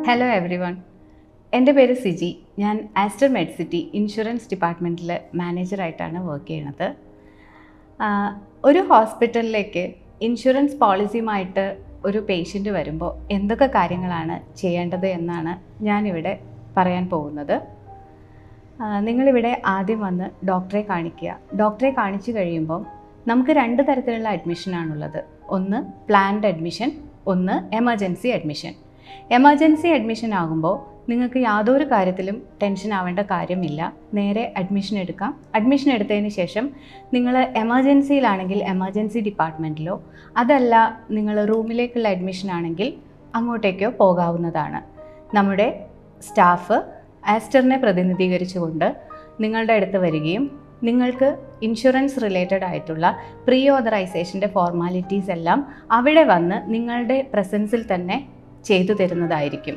hello every one എൻ്റെ പേര് സിജി ഞാൻ ആസ്റ്റർ മെഡ്സിറ്റി ഇൻഷുറൻസ് ഡിപ്പാർട്ട്മെൻറ്റിൽ മാനേജറായിട്ടാണ് വർക്ക് ചെയ്യണത് ആഹ് ഒരു ഹോസ്പിറ്റലിലേക്ക് ഇൻഷുറൻസ് പോളിസിയുമായിട്ട് ഒരു പേഷ്യൻ്റ് വരുമ്പോൾ എന്തൊക്കെ കാര്യങ്ങളാണ് ചെയ്യേണ്ടത് എന്നാണ് ഞാനിവിടെ പറയാൻ പോകുന്നത് ആഹ് നിങ്ങളിവിടെ ആദ്യം വന്ന് ഡോക്ടറെ കാണിക്കുക ഡോക്ടറെ കാണിച്ചു കഴിയുമ്പം നമുക്ക് രണ്ട് തരത്തിലുള്ള അഡ്മിഷനാണുള്ളത് ഒന്ന് പ്ലാൻഡ് അഡ്മിഷൻ ഒന്ന് എമർജൻസി അഡ്മിഷൻ എമർജൻസി അഡ്മിഷൻ ആകുമ്പോൾ നിങ്ങൾക്ക് യാതൊരു കാര്യത്തിലും ടെൻഷൻ ആവേണ്ട കാര്യമില്ല നേരെ അഡ്മിഷൻ എടുക്കാം അഡ്മിഷൻ എടുത്തതിന് ശേഷം നിങ്ങൾ എമർജൻസിയിലാണെങ്കിൽ എമർജൻസി ഡിപ്പാർട്ട്മെൻറ്റിലോ അതല്ല നിങ്ങൾ റൂമിലേക്കുള്ള അഡ്മിഷൻ ആണെങ്കിൽ അങ്ങോട്ടേക്കോ പോകാവുന്നതാണ് നമ്മുടെ സ്റ്റാഫ് ആസ്റ്ററിനെ പ്രതിനിധീകരിച്ചുകൊണ്ട് നിങ്ങളുടെ അടുത്ത് വരികയും നിങ്ങൾക്ക് ഇൻഷുറൻസ് റിലേറ്റഡ് ആയിട്ടുള്ള പ്രീ ഓതറൈസേഷൻ്റെ ഫോർമാലിറ്റീസ് എല്ലാം അവിടെ വന്ന് നിങ്ങളുടെ പ്രസൻസിൽ തന്നെ ചെയ്തു തരുന്നതായിരിക്കും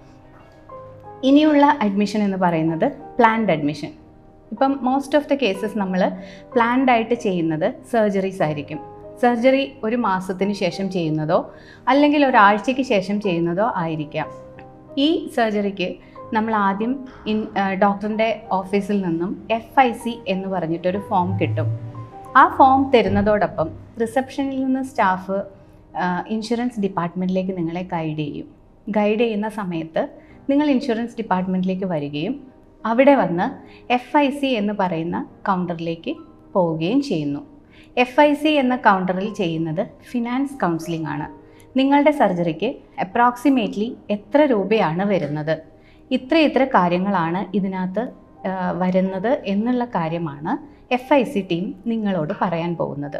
ഇനിയുള്ള അഡ്മിഷൻ എന്ന് പറയുന്നത് പ്ലാൻഡ് അഡ്മിഷൻ ഇപ്പം മോസ്റ്റ് ഓഫ് ദ കേസസ് നമ്മൾ പ്ലാൻഡ് ആയിട്ട് ചെയ്യുന്നത് സർജറീസ് ആയിരിക്കും സർജറി ഒരു മാസത്തിന് ശേഷം ചെയ്യുന്നതോ അല്ലെങ്കിൽ ഒരാഴ്ചയ്ക്ക് ശേഷം ചെയ്യുന്നതോ ആയിരിക്കാം ഈ സർജറിക്ക് നമ്മൾ ആദ്യം ഇൻ ഡോക്ടറിൻ്റെ ഓഫീസിൽ നിന്നും എഫ് ഐ സി എന്ന് പറഞ്ഞിട്ടൊരു ഫോം കിട്ടും ആ ഫോം തരുന്നതോടൊപ്പം റിസപ്ഷനിൽ നിന്ന് സ്റ്റാഫ് ഇൻഷുറൻസ് ഡിപ്പാർട്ട്മെൻറ്റിലേക്ക് നിങ്ങളെ ഗൈഡ് ചെയ്യും ഗൈഡ് ചെയ്യുന്ന സമയത്ത് നിങ്ങൾ ഇൻഷുറൻസ് ഡിപ്പാർട്ട്മെൻറ്റിലേക്ക് വരികയും അവിടെ വന്ന് എഫ് ഐ സി എന്ന് പറയുന്ന കൗണ്ടറിലേക്ക് പോവുകയും ചെയ്യുന്നു എഫ് ഐ സി എന്ന കൗണ്ടറിൽ ചെയ്യുന്നത് ഫിനാൻസ് കൗൺസിലിംഗ് ആണ് നിങ്ങളുടെ സർജറിക്ക് അപ്രോക്സിമേറ്റ്ലി എത്ര രൂപയാണ് വരുന്നത് ഇത്ര ഇത്ര കാര്യങ്ങളാണ് ഇതിനകത്ത് ആ, വരുന്നത് എന്നുള്ള കാര്യമാണ് എഫ് ഐ സി ടീം നിങ്ങളോട് പറയാൻ പോകുന്നത്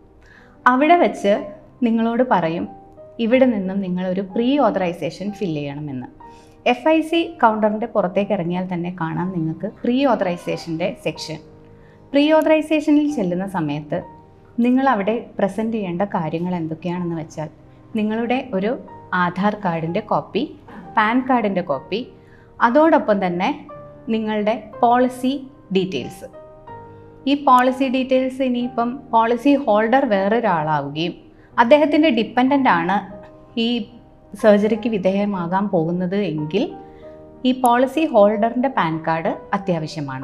അവിടെ വെച്ച് നിങ്ങളോട് പറയും ഇവിടെ നിന്നും നിങ്ങളൊരു പ്രീ ഓതറൈസേഷൻ ഫില്ല് ചെയ്യണമെന്ന് എഫ് ഐ സി കൗണ്ടറിൻ്റെ പുറത്തേക്ക് ഇറങ്ങിയാൽ തന്നെ കാണാം നിങ്ങൾക്ക് പ്രീ ഓതറൈസേഷൻ്റെ സെക്ഷൻ പ്രീ ഓതറൈസേഷനിൽ ചെല്ലുന്ന സമയത്ത് നിങ്ങൾ അവിടെ പ്രസൻറ്റ് ചെയ്യേണ്ട കാര്യങ്ങൾ എന്തൊക്കെയാണെന്ന് വെച്ചാൽ നിങ്ങളുടെ ഒരു ആധാർ കാർഡിൻ്റെ കോപ്പി പാൻ കാർഡിൻ്റെ കോപ്പി അതോടൊപ്പം തന്നെ നിങ്ങളുടെ പോളിസി ഡീറ്റെയിൽസ് ഈ പോളിസി ഡീറ്റെയിൽസ് ഇനിയിപ്പം പോളിസി ഹോൾഡർ വേറൊരാളാവുകയും അദ്ദേഹത്തിൻ്റെ ഡിപ്പെൻഡൻ്റ് ആണ് ഈ സർജറിക്ക് വിധേയമാകാൻ പോകുന്നത് എങ്കിൽ ഈ പോളിസി ഹോൾഡറിൻ്റെ പാൻ കാർഡ് അത്യാവശ്യമാണ്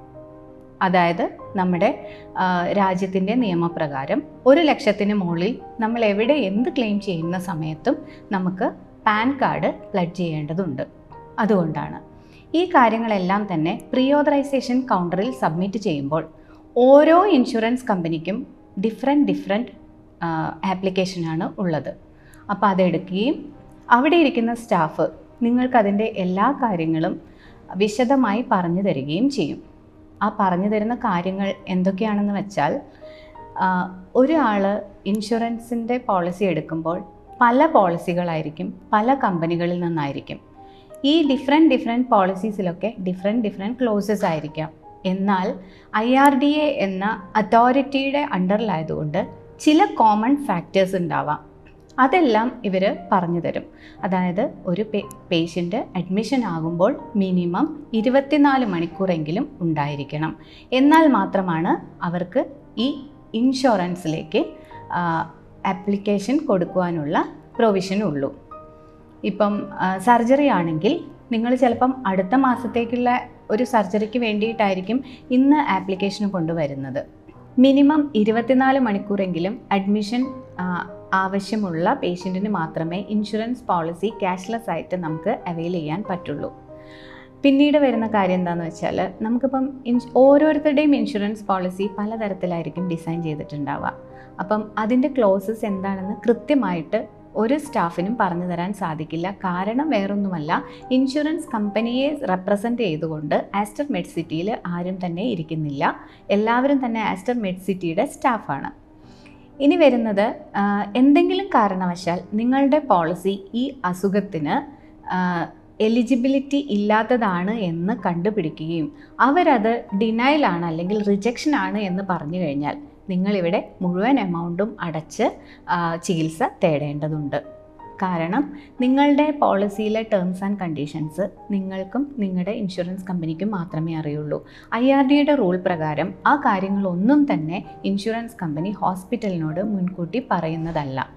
അതായത് നമ്മുടെ രാജ്യത്തിൻ്റെ നിയമപ്രകാരം ഒരു ലക്ഷത്തിന് മുകളിൽ നമ്മൾ എവിടെ എന്ത് ക്ലെയിം ചെയ്യുന്ന സമയത്തും നമുക്ക് പാൻ കാർഡ് പ്ലഡ് ചെയ്യേണ്ടതുണ്ട് അതുകൊണ്ടാണ് ഈ കാര്യങ്ങളെല്ലാം തന്നെ പ്രീ ഓതറൈസേഷൻ കൗണ്ടറിൽ സബ്മിറ്റ് ചെയ്യുമ്പോൾ ഓരോ ഇൻഷുറൻസ് കമ്പനിക്കും ഡിഫറെൻറ്റ് ഡിഫറെൻറ്റ് ആപ്ലിക്കേഷനാണ് ഉള്ളത് അപ്പോൾ അതെടുക്കുകയും അവിടെ ഇരിക്കുന്ന സ്റ്റാഫ് നിങ്ങൾക്കതിൻ്റെ എല്ലാ കാര്യങ്ങളും വിശദമായി പറഞ്ഞു തരികയും ചെയ്യും ആ പറഞ്ഞു തരുന്ന കാര്യങ്ങൾ എന്തൊക്കെയാണെന്ന് വെച്ചാൽ ഒരാൾ ഇൻഷുറൻസിൻ്റെ പോളിസി എടുക്കുമ്പോൾ പല പോളിസികളായിരിക്കും പല കമ്പനികളിൽ നിന്നായിരിക്കും ഈ ഡിഫറെൻറ്റ് ഡിഫറെൻറ്റ് പോളിസീസിലൊക്കെ ഡിഫറെൻറ്റ് ഡിഫറെൻറ്റ് ക്ലോസസ് ആയിരിക്കാം എന്നാൽ ഐ ആർ ഡി എ എന്ന അതോറിറ്റിയുടെ അണ്ടറിലായതുകൊണ്ട് ചില കോമൺ ഫാക്ടേഴ്സ് ഉണ്ടാവാം അതെല്ലാം ഇവർ പറഞ്ഞു തരും അതായത് ഒരു പേ പേഷ്യൻ്റ് അഡ്മിഷൻ ആകുമ്പോൾ മിനിമം ഇരുപത്തിനാല് മണിക്കൂറെങ്കിലും ഉണ്ടായിരിക്കണം എന്നാൽ മാത്രമാണ് അവർക്ക് ഈ ഇൻഷുറൻസിലേക്ക് ആപ്ലിക്കേഷൻ കൊടുക്കുവാനുള്ള പ്രൊവിഷൻ ഉള്ളൂ ഇപ്പം സർജറി ആണെങ്കിൽ നിങ്ങൾ ചിലപ്പം അടുത്ത മാസത്തേക്കുള്ള ഒരു സർജറിക്ക് വേണ്ടിയിട്ടായിരിക്കും ഇന്ന് ആപ്ലിക്കേഷൻ കൊണ്ടുവരുന്നത് മിനിമം ഇരുപത്തിനാല് മണിക്കൂറെങ്കിലും അഡ്മിഷൻ ആവശ്യമുള്ള പേഷ്യൻറ്റിന് മാത്രമേ ഇൻഷുറൻസ് പോളിസി ക്യാഷ്ലെസ് ആയിട്ട് നമുക്ക് അവൈൽ ചെയ്യാൻ പറ്റുള്ളൂ പിന്നീട് വരുന്ന കാര്യം എന്താണെന്ന് വെച്ചാൽ നമുക്കിപ്പം ഇൻഷ് ഓരോരുത്തരുടെയും ഇൻഷുറൻസ് പോളിസി പലതരത്തിലായിരിക്കും ഡിസൈൻ ചെയ്തിട്ടുണ്ടാവുക അപ്പം അതിൻ്റെ ക്ലോസസ് എന്താണെന്ന് കൃത്യമായിട്ട് ഒരു സ്റ്റാഫിനും പറഞ്ഞു തരാൻ സാധിക്കില്ല കാരണം വേറൊന്നുമല്ല ഇൻഷുറൻസ് കമ്പനിയെ റെപ്രസെൻ്റ് ചെയ്തുകൊണ്ട് ആസ്റ്റർ മെഡ് സിറ്റിയിൽ ആരും തന്നെ ഇരിക്കുന്നില്ല എല്ലാവരും തന്നെ ആസ്റ്റർ മെഡ് സിറ്റിയുടെ സ്റ്റാഫാണ് ഇനി വരുന്നത് എന്തെങ്കിലും കാരണവശാൽ നിങ്ങളുടെ പോളിസി ഈ അസുഖത്തിന് എലിജിബിലിറ്റി ഇല്ലാത്തതാണ് എന്ന് കണ്ടുപിടിക്കുകയും അവരത് ഡിനയലാണ് അല്ലെങ്കിൽ റിജക്ഷൻ ആണ് എന്ന് പറഞ്ഞു കഴിഞ്ഞാൽ നിങ്ങളിവിടെ മുഴുവൻ എമൗണ്ടും അടച്ച് ചികിത്സ തേടേണ്ടതുണ്ട് കാരണം നിങ്ങളുടെ പോളിസിയിലെ ടേംസ് ആൻഡ് കണ്ടീഷൻസ് നിങ്ങൾക്കും നിങ്ങളുടെ ഇൻഷുറൻസ് കമ്പനിക്കും മാത്രമേ അറിയുള്ളൂ ഐ ആർ ഡിയുടെ റൂൾ പ്രകാരം ആ കാര്യങ്ങളൊന്നും തന്നെ ഇൻഷുറൻസ് കമ്പനി ഹോസ്പിറ്റലിനോട് മുൻകൂട്ടി പറയുന്നതല്ല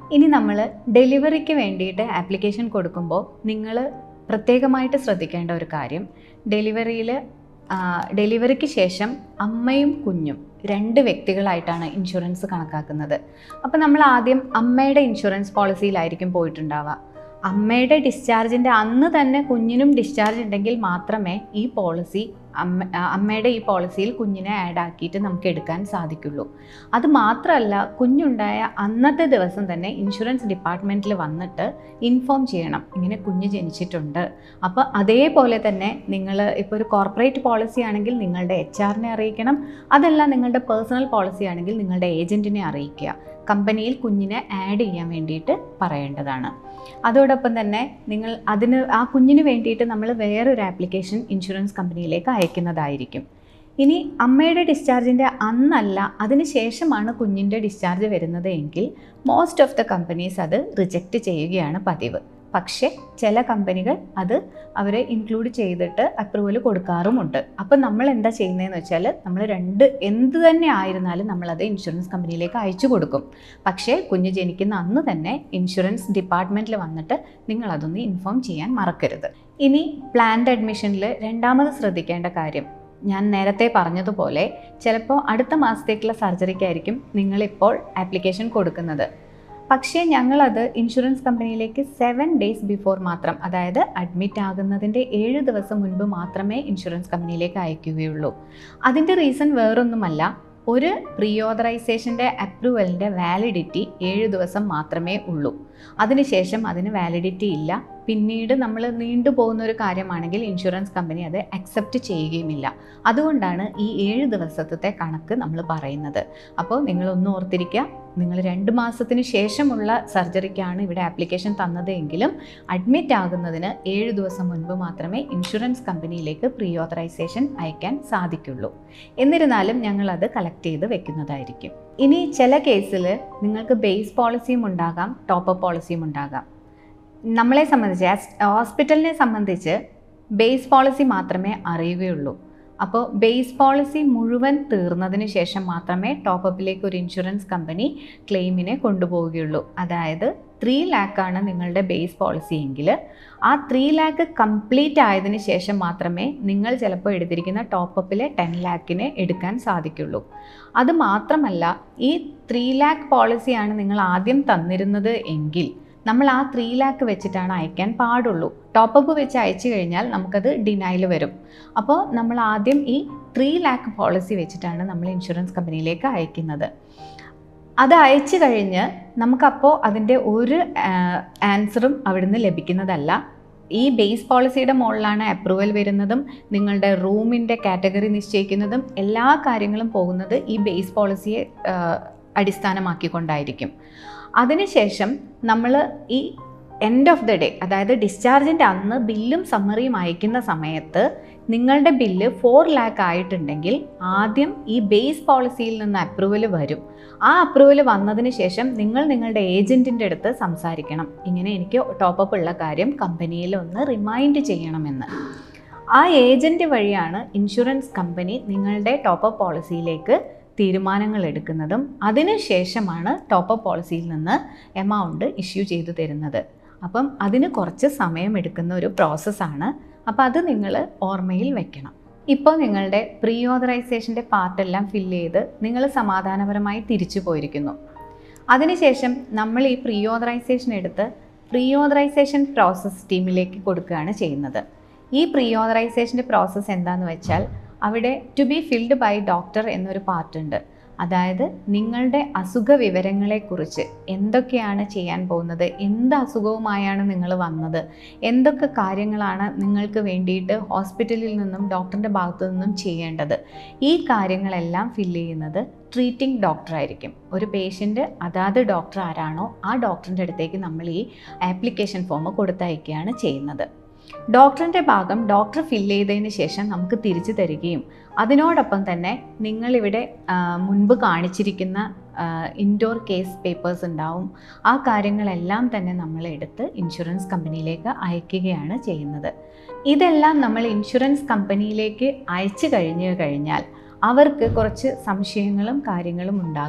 ഇനി നമ്മൾ ഡെലിവറിക്ക് വേണ്ടിയിട്ട് ആപ്ലിക്കേഷൻ കൊടുക്കുമ്പോൾ നിങ്ങൾ പ്രത്യേകമായിട്ട് ശ്രദ്ധിക്കേണ്ട ഒരു കാര്യം ഡെലിവറിയിൽ ഡെലിവറിക്ക് ശേഷം അമ്മയും കുഞ്ഞും രണ്ട് വ്യക്തികളായിട്ടാണ് ഇൻഷുറൻസ് കണക്കാക്കുന്നത് അപ്പോൾ നമ്മൾ ആദ്യം അമ്മയുടെ ഇൻഷുറൻസ് പോളിസിയിലായിരിക്കും പോയിട്ടുണ്ടാവുക അമ്മയുടെ ഡിസ്ചാർജിൻ്റെ അന്ന് തന്നെ കുഞ്ഞിനും ഡിസ്ചാർജ് ഉണ്ടെങ്കിൽ മാത്രമേ ഈ പോളിസി അമ്മ ആ, അമ്മയുടെ ഈ പോളിസിയിൽ കുഞ്ഞിനെ ആഡ് ആക്കിയിട്ട് നമുക്ക് എടുക്കാൻ സാധിക്കുള്ളൂ അത് മാത്രമല്ല കുഞ്ഞുണ്ടായ അന്നത്തെ ദിവസം തന്നെ ഇൻഷുറൻസ് ഡിപ്പാർട്ട്മെൻറ്റിൽ വന്നിട്ട് ഇൻഫോം ചെയ്യണം ഇങ്ങനെ കുഞ്ഞ് ജനിച്ചിട്ടുണ്ട് അപ്പോൾ അതേപോലെ തന്നെ നിങ്ങൾ ഇപ്പോൾ ഒരു കോർപ്പറേറ്റ് പോളിസി ആണെങ്കിൽ നിങ്ങളുടെ എച്ച് ആറിനെ അറിയിക്കണം അതല്ല നിങ്ങളുടെ പേഴ്സണൽ പോളിസി ആണെങ്കിൽ നിങ്ങളുടെ ഏജൻറ്റിനെ അറിയിക്കുക കമ്പനിയിൽ കുഞ്ഞിനെ ആഡ് ചെയ്യാൻ വേണ്ടിയിട്ട് പറയേണ്ടതാണ് അതോടൊപ്പം തന്നെ നിങ്ങൾ അതിന് ആ കുഞ്ഞിന് വേണ്ടിയിട്ട് നമ്മൾ വേറൊരു ആപ്ലിക്കേഷൻ ഇൻഷുറൻസ് കമ്പനിയിലേക്ക് അയക്കുന്നതായിരിക്കും ഇനി അമ്മയുടെ ഡിസ്ചാർജിൻ്റെ അന്നല്ല അതിന് ശേഷമാണ് കുഞ്ഞിൻ്റെ ഡിസ്ചാർജ് വരുന്നത് എങ്കിൽ മോസ്റ്റ് ഓഫ് ദ കമ്പനീസ് അത് റിജക്റ്റ് ചെയ്യുകയാണ് പതിവ് പക്ഷേ ചില കമ്പനികൾ അത് അവരെ ഇൻക്ലൂഡ് ചെയ്തിട്ട് അപ്രൂവൽ കൊടുക്കാറുമുണ്ട് അപ്പം നമ്മൾ എന്താ ചെയ്യുന്നതെന്ന് വെച്ചാൽ നമ്മൾ രണ്ട് എന്ത് തന്നെ ആയിരുന്നാലും നമ്മളത് ഇൻഷുറൻസ് കമ്പനിയിലേക്ക് അയച്ചു കൊടുക്കും പക്ഷേ കുഞ്ഞ് ജനിക്കുന്ന അന്ന് തന്നെ ഇൻഷുറൻസ് ഡിപ്പാർട്ട്മെൻറ്റിൽ വന്നിട്ട് നിങ്ങൾ അതൊന്ന് ഇൻഫോം ചെയ്യാൻ മറക്കരുത് ഇനി പ്ലാൻഡ് അഡ്മിഷനിൽ രണ്ടാമത് ശ്രദ്ധിക്കേണ്ട കാര്യം ഞാൻ നേരത്തെ പറഞ്ഞതുപോലെ ചിലപ്പോൾ അടുത്ത മാസത്തേക്കുള്ള സർജറിക്കായിരിക്കും നിങ്ങളിപ്പോൾ ആപ്ലിക്കേഷൻ കൊടുക്കുന്നത് പക്ഷേ ഞങ്ങളത് ഇൻഷുറൻസ് കമ്പനിയിലേക്ക് സെവൻ ഡേയ്സ് ബിഫോർ മാത്രം അതായത് അഡ്മിറ്റ് ആകുന്നതിൻ്റെ ഏഴ് ദിവസം മുൻപ് മാത്രമേ ഇൻഷുറൻസ് കമ്പനിയിലേക്ക് അയക്കുകയുള്ളൂ അതിൻ്റെ റീസൺ വേറൊന്നുമല്ല ഒരു പ്രീ ഓതറൈസേഷൻ്റെ അപ്രൂവലിൻ്റെ വാലിഡിറ്റി ഏഴ് ദിവസം മാത്രമേ ഉള്ളൂ അതിനുശേഷം അതിന് വാലിഡിറ്റി ഇല്ല പിന്നീട് നമ്മൾ നീണ്ടുപോകുന്ന ഒരു കാര്യമാണെങ്കിൽ ഇൻഷുറൻസ് കമ്പനി അത് അക്സെപ്റ്റ് ചെയ്യുകയുമില്ല അതുകൊണ്ടാണ് ഈ ഏഴ് ദിവസത്തെ കണക്ക് നമ്മൾ പറയുന്നത് അപ്പോൾ നിങ്ങളൊന്ന് ഓർത്തിരിക്കുക നിങ്ങൾ രണ്ട് മാസത്തിന് ശേഷമുള്ള സർജറിക്കാണ് ഇവിടെ ആപ്ലിക്കേഷൻ തന്നത് എങ്കിലും അഡ്മിറ്റ് ആകുന്നതിന് ഏഴ് ദിവസം മുൻപ് മാത്രമേ ഇൻഷുറൻസ് കമ്പനിയിലേക്ക് പ്രീ ഓതറൈസേഷൻ അയക്കാൻ സാധിക്കുള്ളൂ എന്നിരുന്നാലും ഞങ്ങൾ അത് കളക്ട് ചെയ്ത് വെക്കുന്നതായിരിക്കും ഇനി ചില കേസിൽ നിങ്ങൾക്ക് ബേസ് പോളിസിയും ഉണ്ടാകാം ടോപ്പ് അപ്പ് പോളിസിയും ഉണ്ടാകാം നമ്മളെ സംബന്ധിച്ച് ആസ് ഹോസ്പിറ്റലിനെ സംബന്ധിച്ച് ബേസ് പോളിസി മാത്രമേ അറിയുകയുള്ളൂ അപ്പോൾ ബേസ് പോളിസി മുഴുവൻ തീർന്നതിന് ശേഷം മാത്രമേ ടോപ്പ് അപ്പിലേക്ക് ഒരു ഇൻഷുറൻസ് കമ്പനി ക്ലെയിമിനെ കൊണ്ടുപോവുകയുള്ളൂ അതായത് ത്രീ ലാക്കാണ് നിങ്ങളുടെ ബേസ് പോളിസി എങ്കിൽ ആ ത്രീ ലാക്ക് കംപ്ലീറ്റ് ആയതിനു ശേഷം മാത്രമേ നിങ്ങൾ ചിലപ്പോൾ എടുത്തിരിക്കുന്ന ടോപ്പ് അപ്പിലെ ടെൻ ലാക്കിന് എടുക്കാൻ സാധിക്കുള്ളൂ അത് മാത്രമല്ല ഈ ത്രീ ലാക്ക് പോളിസിയാണ് നിങ്ങൾ ആദ്യം തന്നിരുന്നത് എങ്കിൽ നമ്മൾ ആ ത്രീ ലാക്ക് വെച്ചിട്ടാണ് അയക്കാൻ പാടുള്ളൂ ടോപ്പ് അപ്പ് വെച്ച് അയച്ചു കഴിഞ്ഞാൽ നമുക്കത് ഡിനൈൽ വരും അപ്പോൾ നമ്മൾ ആദ്യം ഈ ത്രീ ലാക്ക് പോളിസി വെച്ചിട്ടാണ് നമ്മൾ ഇൻഷുറൻസ് കമ്പനിയിലേക്ക് അയക്കുന്നത് അത് അയച്ചു കഴിഞ്ഞ് നമുക്കപ്പോൾ അതിൻ്റെ ഒരു ആൻസറും അവിടുന്ന് ലഭിക്കുന്നതല്ല ഈ ബേസ് പോളിസിയുടെ മുകളിലാണ് അപ്രൂവൽ വരുന്നതും നിങ്ങളുടെ റൂമിൻ്റെ കാറ്റഗറി നിശ്ചയിക്കുന്നതും എല്ലാ കാര്യങ്ങളും പോകുന്നത് ഈ ബേസ് പോളിസിയെ ആ, അടിസ്ഥാനമാക്കിക്കൊണ്ടായിരിക്കും അതിനുശേഷം നമ്മൾ ഈ എൻഡ് ഓഫ് ദ ഡേ അതായത് ഡിസ്ചാർജിൻ്റെ അന്ന് ബില്ലും സമ്മറിയും അയക്കുന്ന സമയത്ത് നിങ്ങളുടെ ബില്ല് ഫോർ ലാക്ക് ആയിട്ടുണ്ടെങ്കിൽ ആദ്യം ഈ ബേസ് പോളിസിയിൽ നിന്ന് അപ്രൂവൽ വരും ആ അപ്രൂവൽ വന്നതിന് ശേഷം നിങ്ങൾ നിങ്ങളുടെ ഏജൻറ്റിൻ്റെ അടുത്ത് സംസാരിക്കണം ഇങ്ങനെ എനിക്ക് ടോപ്പ് അപ്പ് ഉള്ള കാര്യം കമ്പനിയിൽ ഒന്ന് റിമൈൻഡ് ചെയ്യണമെന്ന് ആ ഏജൻറ്റ് വഴിയാണ് ഇൻഷുറൻസ് കമ്പനി നിങ്ങളുടെ ടോപ്പ് അപ്പ് പോളിസിയിലേക്ക് തീരുമാനങ്ങൾ എടുക്കുന്നതും അതിനുശേഷമാണ് ടോപ്പ് അപ്പ് പോളിസിയിൽ നിന്ന് എമൗണ്ട് ഇഷ്യൂ ചെയ്തു തരുന്നത് അപ്പം അതിന് കുറച്ച് സമയം എടുക്കുന്ന ഒരു പ്രോസസ്സാണ് അപ്പോൾ അത് നിങ്ങൾ ഓർമ്മയിൽ വെക്കണം ഇപ്പോൾ നിങ്ങളുടെ പ്രീ ഓതറൈസേഷൻ്റെ പാർട്ടെല്ലാം ഫില്ല് ചെയ്ത് നിങ്ങൾ സമാധാനപരമായി തിരിച്ചു പോയിരിക്കുന്നു അതിനുശേഷം നമ്മൾ ഈ പ്രീ ഓതറൈസേഷൻ എടുത്ത് പ്രീ ഓതറൈസേഷൻ പ്രോസസ്സ് ടീമിലേക്ക് കൊടുക്കുകയാണ് ചെയ്യുന്നത് ഈ പ്രീ ഓതറൈസേഷൻ്റെ പ്രോസസ്സ് എന്താണെന്ന് വെച്ചാൽ അവിടെ to be filled by doctor എന്നൊരു പാർട്ടുണ്ട് അതായത് നിങ്ങളുടെ അസുഖ വിവരങ്ങളെക്കുറിച്ച് എന്തൊക്കെയാണ് ചെയ്യാൻ പോകുന്നത് എന്ത് അസുഖവുമായാണ് നിങ്ങൾ വന്നത് എന്തൊക്കെ കാര്യങ്ങളാണ് നിങ്ങൾക്ക് വേണ്ടിയിട്ട് ഹോസ്പിറ്റലിൽ നിന്നും ഡോക്ടറിൻ്റെ ഭാഗത്തു നിന്നും ചെയ്യേണ്ടത് ഈ കാര്യങ്ങളെല്ലാം ഫില്ല് ചെയ്യുന്നത് ട്രീറ്റിംഗ് ഡോക്ടറായിരിക്കും ഒരു പേഷ്യൻ്റ് അതാത് ഡോക്ടർ ആരാണോ ആ ഡോക്ടറിൻ്റെ അടുത്തേക്ക് നമ്മൾ ഈ ആപ്ലിക്കേഷൻ ഫോം കൊടുത്തയക്കുകയാണ് ചെയ്യുന്നത് ഡോക്ടറിൻ്റെ ഭാഗം ഡോക്ടർ ഫില്ല് ചെയ്തതിന് ശേഷം നമുക്ക് തിരിച്ചു തരികയും അതിനോടൊപ്പം തന്നെ നിങ്ങളിവിടെ ആ, മുൻപ് കാണിച്ചിരിക്കുന്ന ഇൻഡോർ കേസ് പേപ്പേഴ്സ് ഉണ്ടാവും ആ കാര്യങ്ങളെല്ലാം തന്നെ നമ്മൾ എടുത്ത് ഇൻഷുറൻസ് കമ്പനിയിലേക്ക് അയക്കുകയാണ് ചെയ്യുന്നത് ഇതെല്ലാം നമ്മൾ ഇൻഷുറൻസ് കമ്പനിയിലേക്ക് അയച്ചു കഴിഞ്ഞു കഴിഞ്ഞാൽ അവർക്ക് കുറച്ച് സംശയങ്ങളും കാര്യങ്ങളും ഉണ്ടാകാം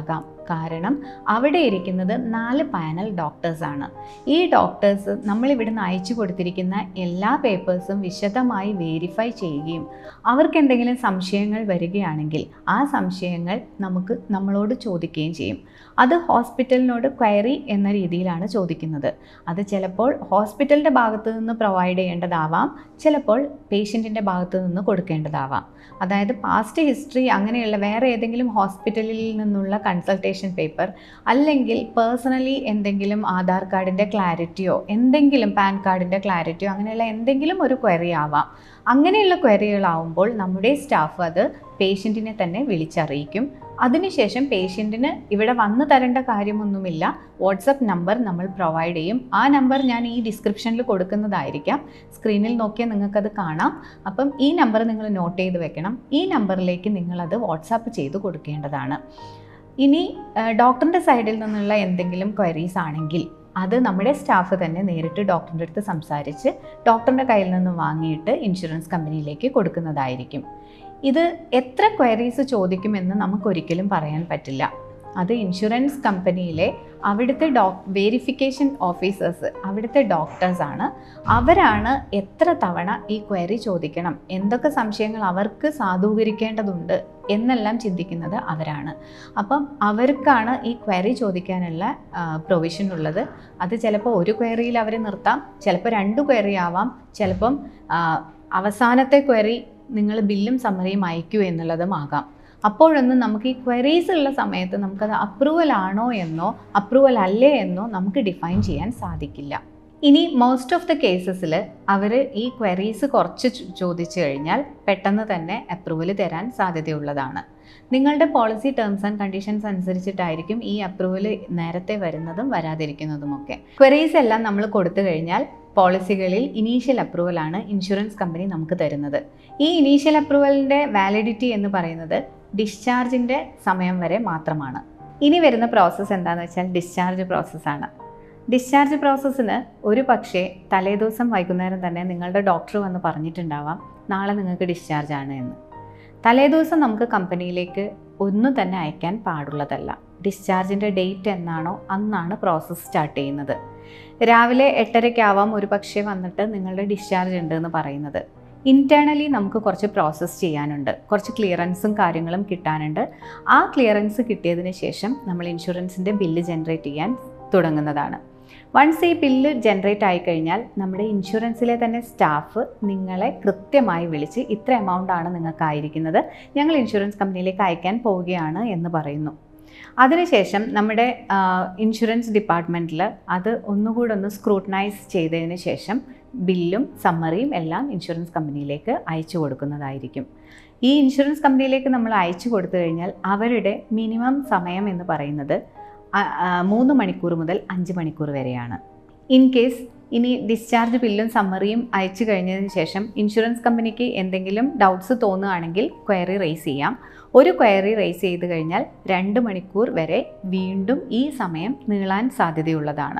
കാരണം അവിടെ ഇരിക്കുന്നത് നാല് പാനൽ ഡോക്ടേഴ്സാണ് ഈ ഡോക്ടേഴ്സ് നമ്മളിവിടുന്ന് അയച്ചു കൊടുത്തിരിക്കുന്ന എല്ലാ പേപ്പേഴ്സും വിശദമായി വേരിഫൈ ചെയ്യുകയും അവർക്ക് എന്തെങ്കിലും സംശയങ്ങൾ വരികയാണെങ്കിൽ ആ സംശയങ്ങൾ നമുക്ക് നമ്മളോട് ചോദിക്കുകയും ചെയ്യും അത് ഹോസ്പിറ്റലിനോട് ക്വയറി എന്ന രീതിയിലാണ് ചോദിക്കുന്നത് അത് ചിലപ്പോൾ ഹോസ്പിറ്റലിൻ്റെ ഭാഗത്ത് നിന്ന് പ്രൊവൈഡ് ചെയ്യേണ്ടതാവാം ചിലപ്പോൾ പേഷ്യൻറ്റിൻ്റെ ഭാഗത്ത് നിന്ന് കൊടുക്കേണ്ടതാവാം അതായത് പാസ്റ്റ് ഹിസ്റ്ററി അങ്ങനെയുള്ള വേറെ ഏതെങ്കിലും ഹോസ്പിറ്റലിൽ നിന്നുള്ള കൺസൾട്ടേഷൻ പേപ്പർ അല്ലെങ്കിൽ പേഴ്സണലി എന്തെങ്കിലും ആധാർ കാർഡിൻ്റെ ക്ലാരിറ്റിയോ എന്തെങ്കിലും പാൻ കാർഡിൻ്റെ ക്ലാരിറ്റിയോ അങ്ങനെയുള്ള എന്തെങ്കിലും ഒരു ക്വയറി ആവാം അങ്ങനെയുള്ള ക്വയറികളാവുമ്പോൾ നമ്മുടെ സ്റ്റാഫ് അത് പേഷ്യൻറ്റിനെ തന്നെ വിളിച്ചറിയിക്കും അതിനുശേഷം പേഷ്യൻറ്റിന് ഇവിടെ വന്നു തരേണ്ട കാര്യമൊന്നുമില്ല വാട്സപ്പ് നമ്പർ നമ്മൾ പ്രൊവൈഡ് ചെയ്യും ആ നമ്പർ ഞാൻ ഈ ഡിസ്ക്രിപ്ഷനിൽ കൊടുക്കുന്നതായിരിക്കാം സ്ക്രീനിൽ നോക്കിയാൽ നിങ്ങൾക്കത് കാണാം അപ്പം ഈ നമ്പർ നിങ്ങൾ നോട്ട് ചെയ്ത് വെക്കണം ഈ നമ്പറിലേക്ക് നിങ്ങളത് വാട്സാപ്പ് ചെയ്ത് കൊടുക്കേണ്ടതാണ് ഇനി ഡോക്ടറിൻ്റെ സൈഡിൽ നിന്നുള്ള എന്തെങ്കിലും ക്വയറീസ് ആണെങ്കിൽ അത് നമ്മുടെ സ്റ്റാഫ് തന്നെ നേരിട്ട് ഡോക്ടറിൻ്റെ അടുത്ത് സംസാരിച്ച് ഡോക്ടറിൻ്റെ കയ്യിൽ നിന്ന് വാങ്ങിയിട്ട് ഇൻഷുറൻസ് കമ്പനിയിലേക്ക് കൊടുക്കുന്നതായിരിക്കും ഇത് എത്ര ക്വയറീസ് ചോദിക്കുമെന്ന് നമുക്കൊരിക്കലും പറയാൻ പറ്റില്ല അത് ഇൻഷുറൻസ് കമ്പനിയിലെ അവിടുത്തെ ഡോക് വേരിഫിക്കേഷൻ ഓഫീസേഴ്സ് അവിടുത്തെ ഡോക്ടേഴ്സാണ് അവരാണ് എത്ര തവണ ഈ ക്വയറി ചോദിക്കണം എന്തൊക്കെ സംശയങ്ങൾ അവർക്ക് സാധൂകരിക്കേണ്ടതുണ്ട് എന്നെല്ലാം ചിന്തിക്കുന്നത് അവരാണ് അപ്പം അവർക്കാണ് ഈ ക്വയറി ചോദിക്കാനുള്ള പ്രൊവിഷൻ ഉള്ളത് അത് ചിലപ്പോൾ ഒരു ക്വയറിയിൽ അവർ നിർത്താം ചിലപ്പോൾ രണ്ട് ക്വയറി ആവാം ചിലപ്പം ആ, അവസാനത്തെ ക്വയറി നിങ്ങൾ ബില്ലും സമ്മറിയും അയക്കൂ എന്നുള്ളതും ആകാം അപ്പോഴൊന്നും നമുക്ക് ഈ ക്വയറീസ് ഉള്ള സമയത്ത് നമുക്കത് അപ്രൂവൽ ആണോ എന്നോ അപ്രൂവൽ അല്ലേ എന്നോ നമുക്ക് ഡിഫൈൻ ചെയ്യാൻ സാധിക്കില്ല ഇനി മോസ്റ്റ് ഓഫ് ദ കേസസിൽ അവർ ഈ ക്വയറീസ് കുറച്ച് ചോ- ചോദിച്ചു കഴിഞ്ഞാൽ പെട്ടെന്ന് തന്നെ അപ്രൂവൽ തരാൻ സാധ്യതയുള്ളതാണ് നിങ്ങളുടെ പോളിസി ടേംസ് ആൻഡ് കണ്ടീഷൻസ് അനുസരിച്ചിട്ടായിരിക്കും ഈ അപ്രൂവൽ നേരത്തെ വരുന്നതും വരാതിരിക്കുന്നതുമൊക്കെ ക്വയറീസ് എല്ലാം നമ്മൾ കൊടുത്തു കഴിഞ്ഞാൽ പോളിസികളിൽ ഇനീഷ്യൽ അപ്രൂവലാണ് ഇൻഷുറൻസ് കമ്പനി നമുക്ക് തരുന്നത് ഈ ഇനീഷ്യൽ അപ്രൂവലിൻ്റെ വാലിഡിറ്റി എന്ന് പറയുന്നത് ഡിസ്ചാർജിൻ്റെ സമയം വരെ മാത്രമാണ് ഇനി വരുന്ന പ്രോസസ്സ് എന്താണെന്ന് വെച്ചാൽ ഡിസ്ചാർജ് പ്രോസസ്സാണ് ഡിസ്ചാർജ് പ്രോസസ്സിന് ഒരു പക്ഷേ തലേദിവസം വൈകുന്നേരം തന്നെ നിങ്ങളുടെ ഡോക്ടർ വന്ന് പറഞ്ഞിട്ടുണ്ടാവാം നാളെ നിങ്ങൾക്ക് ഡിസ്ചാർജ് ആണ് എന്ന് തലേദിവസം നമുക്ക് കമ്പനിയിലേക്ക് ഒന്നും തന്നെ അയക്കാൻ പാടുള്ളതല്ല ഡിസ്ചാർജിൻ്റെ ഡേറ്റ് എന്നാണോ അന്നാണ് പ്രോസസ്സ് സ്റ്റാർട്ട് ചെയ്യുന്നത് രാവിലെ എട്ടരയ്ക്കാവാം ഒരു പക്ഷേ വന്നിട്ട് നിങ്ങളുടെ ഡിസ്ചാർജ് ഉണ്ട് എന്ന് പറയുന്നത് ഇൻറ്റേർണലി നമുക്ക് കുറച്ച് പ്രോസസ്സ് ചെയ്യാനുണ്ട് കുറച്ച് ക്ലിയറൻസും കാര്യങ്ങളും കിട്ടാനുണ്ട് ആ ക്ലിയറൻസ് കിട്ടിയതിന് ശേഷം നമ്മൾ ഇൻഷുറൻസിൻ്റെ ബില്ല് ജനറേറ്റ് ചെയ്യാൻ തുടങ്ങുന്നതാണ് വൺസ് ഈ ബില്ല് ജനറേറ്റ് ആയി കഴിഞ്ഞാൽ നമ്മുടെ ഇൻഷുറൻസിലെ തന്നെ സ്റ്റാഫ് നിങ്ങളെ കൃത്യമായി വിളിച്ച് ഇത്ര എമൗണ്ട് ആണ് നിങ്ങൾക്കായിരിക്കുന്നത് ഞങ്ങൾ ഇൻഷുറൻസ് കമ്പനിയിലേക്ക് അയക്കാൻ പോവുകയാണ് എന്ന് പറയുന്നു അതിനുശേഷം നമ്മുടെ ഇൻഷുറൻസ് ഡിപ്പാർട്ട്മെൻറ്റിൽ അത് ഒന്നുകൂടെ ഒന്ന് സ്ക്രൂട്ടനൈസ് ചെയ്തതിന് ശേഷം ബില്ലും സമ്മറിയും എല്ലാം ഇൻഷുറൻസ് കമ്പനിയിലേക്ക് അയച്ചു കൊടുക്കുന്നതായിരിക്കും ഈ ഇൻഷുറൻസ് കമ്പനിയിലേക്ക് നമ്മൾ അയച്ചു കൊടുത്തു കഴിഞ്ഞാൽ അവരുടെ മിനിമം സമയം എന്ന് പറയുന്നത് ആ- ആ, മൂന്ന് മണിക്കൂർ മുതൽ അഞ്ച് മണിക്കൂർ വരെയാണ് ഇൻ കേസ് ഇനി ഡിസ്ചാർജ് ബില്ലും സമ്മറിയും അയച്ചു കഴിഞ്ഞതിന് ശേഷം ഇൻഷുറൻസ് കമ്പനിക്ക് എന്തെങ്കിലും ഡൗട്ട്സ് തോന്നുകയാണെങ്കിൽ ക്വയറി റേസ് ചെയ്യാം ഒരു ക്വയറി റേസ് ചെയ്ത് കഴിഞ്ഞാൽ രണ്ട് മണിക്കൂർ വരെ വീണ്ടും ഈ സമയം നീളാൻ സാധ്യതയുള്ളതാണ്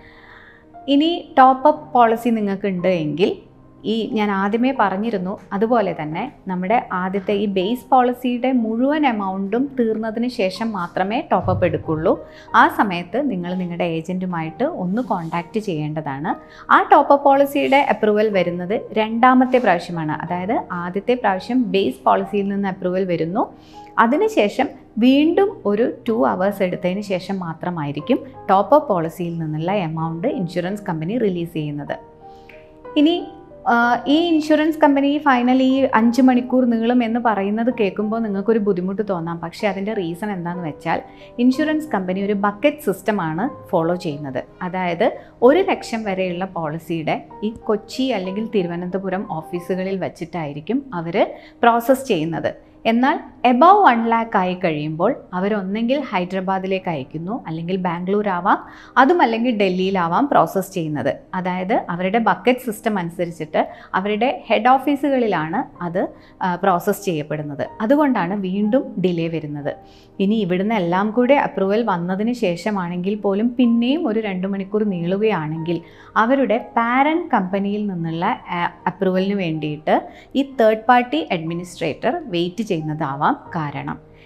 ഇനി ടോപ്പ് അപ്പ് പോളിസി നിങ്ങൾക്ക് ഉണ്ട് എങ്കിൽ ഈ ഞാൻ ആദ്യമേ പറഞ്ഞിരുന്നു അതുപോലെ തന്നെ നമ്മുടെ ആദ്യത്തെ ഈ ബേസ് പോളിസിയുടെ മുഴുവൻ എമൗണ്ടും തീർന്നതിന് ശേഷം മാത്രമേ ടോപ്പ് അപ്പ് എടുക്കുള്ളൂ ആ സമയത്ത് നിങ്ങൾ നിങ്ങളുടെ ഏജൻറ്റുമായിട്ട് ഒന്ന് കോൺടാക്റ്റ് ചെയ്യേണ്ടതാണ് ആ ടോപ്പ് അപ്പ് പോളിസിയുടെ അപ്രൂവൽ വരുന്നത് രണ്ടാമത്തെ പ്രാവശ്യമാണ് അതായത് ആദ്യത്തെ പ്രാവശ്യം ബേസ് പോളിസിയിൽ നിന്ന് അപ്രൂവൽ വരുന്നു അതിനുശേഷം വീണ്ടും ഒരു ടു അവേഴ്സ് എടുത്തതിന് ശേഷം മാത്രമായിരിക്കും ടോപ്പ് അപ്പ് പോളിസിയിൽ നിന്നുള്ള എമൗണ്ട് ഇൻഷുറൻസ് കമ്പനി റിലീസ് ചെയ്യുന്നത് ഇനി ആ, ഈ ഇൻഷുറൻസ് കമ്പനി ഫൈനലി ഈ അഞ്ച് മണിക്കൂർ നീളും എന്ന് പറയുന്നത് കേൾക്കുമ്പോൾ നിങ്ങൾക്കൊരു ബുദ്ധിമുട്ട് തോന്നാം പക്ഷേ അതിൻ്റെ റീസൺ എന്താണെന്ന് വെച്ചാൽ ഇൻഷുറൻസ് കമ്പനി ഒരു ബക്കറ്റ് സിസ്റ്റമാണ് ഫോളോ ചെയ്യുന്നത് അതായത് ഒരു ലക്ഷം വരെയുള്ള പോളിസിയുടെ ഈ കൊച്ചി അല്ലെങ്കിൽ തിരുവനന്തപുരം ഓഫീസുകളിൽ വച്ചിട്ടായിരിക്കും അവർ പ്രോസസ്സ് ചെയ്യുന്നത് എന്നാൽ എബവ് വൺ ലാക്ക് ആയി കഴിയുമ്പോൾ അവരൊന്നെങ്കിൽ ഹൈദരാബാദിലേക്ക് അയക്കുന്നു അല്ലെങ്കിൽ ബാംഗ്ലൂർ ആവാം അതും അല്ലെങ്കിൽ ഡൽഹിയിലാവാം പ്രോസസ്സ് ചെയ്യുന്നത് അതായത് അവരുടെ ബക്കറ്റ് സിസ്റ്റം അനുസരിച്ചിട്ട് അവരുടെ ഹെഡ് ഓഫീസുകളിലാണ് അത് പ്രോസസ്സ് ചെയ്യപ്പെടുന്നത് അതുകൊണ്ടാണ് വീണ്ടും ഡിലേ വരുന്നത് ഇനി ഇവിടുന്ന് എല്ലാം കൂടെ അപ്രൂവൽ വന്നതിന് ശേഷമാണെങ്കിൽ പോലും പിന്നെയും ഒരു രണ്ട് മണിക്കൂർ നീളുകയാണെങ്കിൽ അവരുടെ പാരൻറ്റ് കമ്പനിയിൽ നിന്നുള്ള അപ്രൂവലിന് വേണ്ടിയിട്ട് ഈ തേർഡ് പാർട്ടി അഡ്മിനിസ്ട്രേറ്റർ വെയിറ്റ് ചെയ്യുന്നതാവാം കാരണം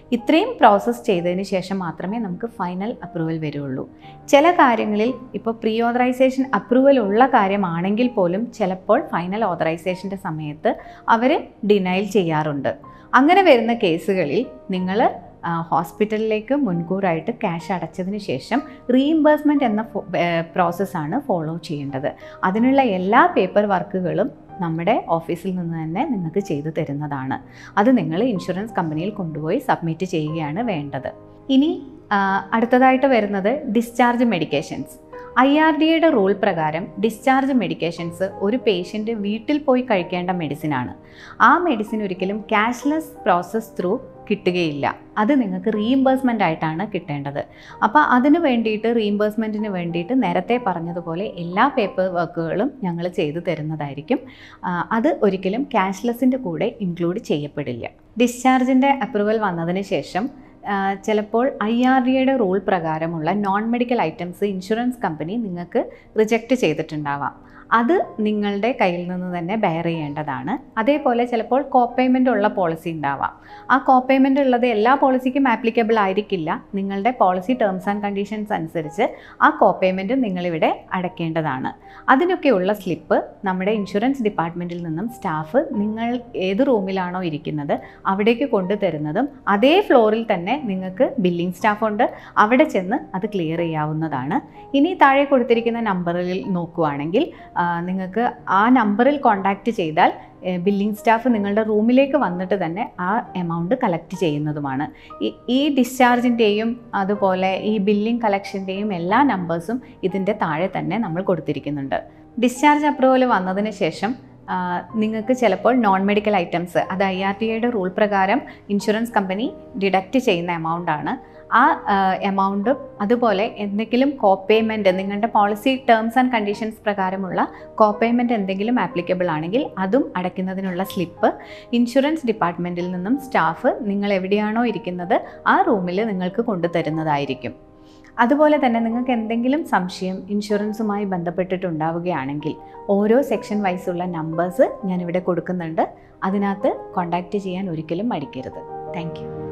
ഇത്രയും പ്രോസസ്സ് ചെയ്തതിന് ശേഷം മാത്രമേ നമുക്ക് ഫൈനൽ അപ്രൂവൽ വരുള്ളൂ ചില കാര്യങ്ങളിൽ ഇപ്പോൾ പ്രീ ഓതറൈസേഷൻ അപ്രൂവൽ ഉള്ള കാര്യമാണെങ്കിൽ പോലും ചിലപ്പോൾ ഫൈനൽ ഓതറൈസേഷൻ്റെ സമയത്ത് അവർ ഡിനൈൽ ചെയ്യാറുണ്ട് അങ്ങനെ വരുന്ന കേസുകളിൽ നിങ്ങൾ ഹോസ്പിറ്റലിലേക്ക് മുൻകൂറായിട്ട് ക്യാഷ് അടച്ചതിന് ശേഷം റീഇംബേഴ്സ്മെൻറ്റ് എന്ന പ്രോസസ്സാണ് ഫോളോ ചെയ്യേണ്ടത് അതിനുള്ള എല്ലാ പേപ്പർ വർക്കുകളും നമ്മുടെ ഓഫീസിൽ നിന്ന് തന്നെ നിങ്ങൾക്ക് ചെയ്തു തരുന്നതാണ് അത് നിങ്ങൾ ഇൻഷുറൻസ് കമ്പനിയിൽ കൊണ്ടുപോയി സബ്മിറ്റ് ചെയ്യുകയാണ് വേണ്ടത് ഇനി ആ, അടുത്തതായിട്ട് വരുന്നത് discharge medications I R D എയുടെ റൂൾ പ്രകാരം ഡിസ്ചാർജ് മെഡിക്കേഷൻസ് ഒരു പേഷ്യൻ്റ് വീട്ടിൽ പോയി കഴിക്കേണ്ട മെഡിസിനാണ് ആ മെഡിസിൻ ഒരിക്കലും ക്യാഷ്ലെസ് പ്രോസസ് ത്രൂ കിട്ടുകയില്ല അത് നിങ്ങൾക്ക് റീഇംബേഴ്സ്മെൻ്റ് ആയിട്ടാണ് കിട്ടേണ്ടത് അപ്പോൾ അതിന് വേണ്ടിയിട്ട് റീഇംബേഴ്സ്മെൻറ്റിന് വേണ്ടിയിട്ട് നേരത്തെ പറഞ്ഞതുപോലെ എല്ലാ പേപ്പർ വർക്കുകളും ഞങ്ങൾ ചെയ്തു തരുന്നതായിരിക്കും ആ, അത് ഒരിക്കലും ക്യാഷ്ലെസ്സിൻ്റെ കൂടെ ഇൻക്ലൂഡ് ചെയ്യപ്പെടില്ല ഡിസ്ചാർജിൻ്റെ അപ്രൂവൽ വന്നതിന് ശേഷം ആ, ചിലപ്പോൾ ഐ ആർ ഡി എയുടെ റൂൾ പ്രകാരമുള്ള non medical items insurance company നിങ്ങൾക്ക് റിജക്റ്റ് ചെയ്തിട്ടുണ്ടാവാം അത് നിങ്ങളുടെ കയ്യിൽ നിന്ന് തന്നെ ബെയർ ചെയ്യേണ്ടതാണ് അതേപോലെ ചിലപ്പോൾ കോപ്പേയ്മെൻ്റ് ഉള്ള പോളിസി ഉണ്ടാവാം ആ കോപ്പേയ്മെൻ്റ് ഉള്ളത് എല്ലാ പോളിസിക്കും ആപ്ലിക്കബിൾ ആയിരിക്കില്ല നിങ്ങളുടെ പോളിസി ടേംസ് ആൻഡ് കണ്ടീഷൻസ് അനുസരിച്ച് ആ കോപ്പേയ്മെൻറ്റും നിങ്ങളിവിടെ അടയ്ക്കേണ്ടതാണ് അതിനൊക്കെയുള്ള സ്ലിപ്പ് നമ്മുടെ ഇൻഷുറൻസ് ഡിപ്പാർട്ട്മെൻറ്റിൽ നിന്നും സ്റ്റാഫ് നിങ്ങൾ ഏത് റൂമിലാണോ ഇരിക്കുന്നത് അവിടേക്ക് കൊണ്ടുതരുന്നതും അതേ ഫ്ലോറിൽ തന്നെ നിങ്ങൾക്ക് ബില്ലിംഗ് സ്റ്റാഫ് ഉണ്ട് അവിടെ ചെന്ന് അത് ക്ലിയർ ചെയ്യാവുന്നതാണ് ഇനി താഴെ കൊടുത്തിരിക്കുന്ന നമ്പറിൽ നോക്കുവാണെങ്കിൽ ആ, നിങ്ങൾക്ക് ആ നമ്പറിൽ കോൺടാക്റ്റ് ചെയ്താൽ ബില്ലിംഗ് സ്റ്റാഫ് നിങ്ങളുടെ റൂമിലേക്ക് വന്നിട്ട് തന്നെ ആ എമൗണ്ട് കളക്ട് ചെയ്യുന്നതുമാണ് ഈ ഈ ഡിസ്ചാർജിൻ്റെയും അതുപോലെ ഈ ബില്ലിംഗ് കളക്ഷൻ്റെയും എല്ലാ നമ്പേഴ്സും ഇതിൻ്റെ താഴെ തന്നെ നമ്മൾ കൊടുത്തിരിക്കുന്നുണ്ട് ഡിസ്ചാർജ് അപ്രൂവൽ വന്നതിന് ശേഷം ആ, നിങ്ങൾക്ക് ചിലപ്പോൾ നോൺ മെഡിക്കൽ ഐറ്റംസ് അത് ഐ ആർ ടി ഐയുടെ റൂൾ പ്രകാരം ഇൻഷുറൻസ് കമ്പനി ഡിഡക്റ്റ് ചെയ്യുന്ന എമൗണ്ട് ആണ് ആ എമൗണ്ട് അതുപോലെ എന്തെങ്കിലും കോപ്പേയ്മെൻറ്റ് നിങ്ങളുടെ പോളിസി ടേംസ് ആൻഡ് കണ്ടീഷൻസ് പ്രകാരമുള്ള കോപ്പേയ്മെൻറ്റ് എന്തെങ്കിലും ആപ്ലിക്കബിൾ ആണെങ്കിൽ അതും അടയ്ക്കുന്നതിനുള്ള സ്ലിപ്പ് ഇൻഷുറൻസ് ഡിപ്പാർട്ട്മെൻറ്റിൽ നിന്നും സ്റ്റാഫ് നിങ്ങൾ എവിടെയാണോ ഇരിക്കുന്നത് ആ റൂമിൽ നിങ്ങൾക്ക് കൊണ്ടുതരുന്നതായിരിക്കും അതുപോലെ തന്നെ നിങ്ങൾക്ക് എന്തെങ്കിലും സംശയം ഇൻഷുറൻസുമായി ബന്ധപ്പെട്ടിട്ടുണ്ടാവുകയാണെങ്കിൽ ഓരോ സെക്ഷൻ വൈസുള്ള നമ്പേഴ്സ് ഞാനിവിടെ കൊടുക്കുന്നുണ്ട് അതിനകത്ത് കോൺടാക്റ്റ് ചെയ്യാൻ ഒരിക്കലും മടിക്കരുത് താങ്ക് യു